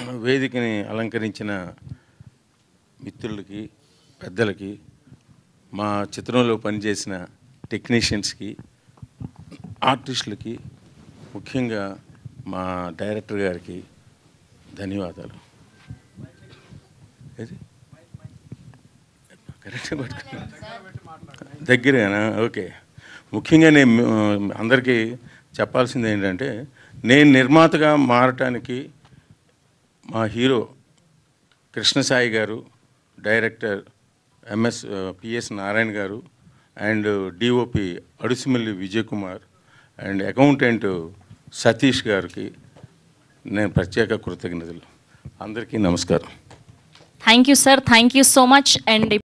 వేదికని అలంకరించిన మిత్రులకి పెద్దలకి మా చిత్రంలో పనిచేసిన టెక్నీషియన్స్కి ఆర్టిస్టులకి ముఖ్యంగా మా డైరెక్టర్ గారికి ధన్యవాదాలు ఏది కరెక్ట్గా పట్టుకున్నా దగ్గరగానా ఓకే ముఖ్యంగా నేను ఆ, అందరికీ చెప్పాల్సింది ఏంటంటే నేను నిర్మాతగా మారటానికి మా హీరో కృష్ణసాయి గారు డైరెక్టర్ ఎంఎస్ పిఎస్ నారాయణ గారు and DOP Adusimalli Vijay Kumar and accountant Satish గారికి నేను ప్రత్యేక కృతజ్ఞతలు అందరికీ నమస్కారం thank you sir thank you so much and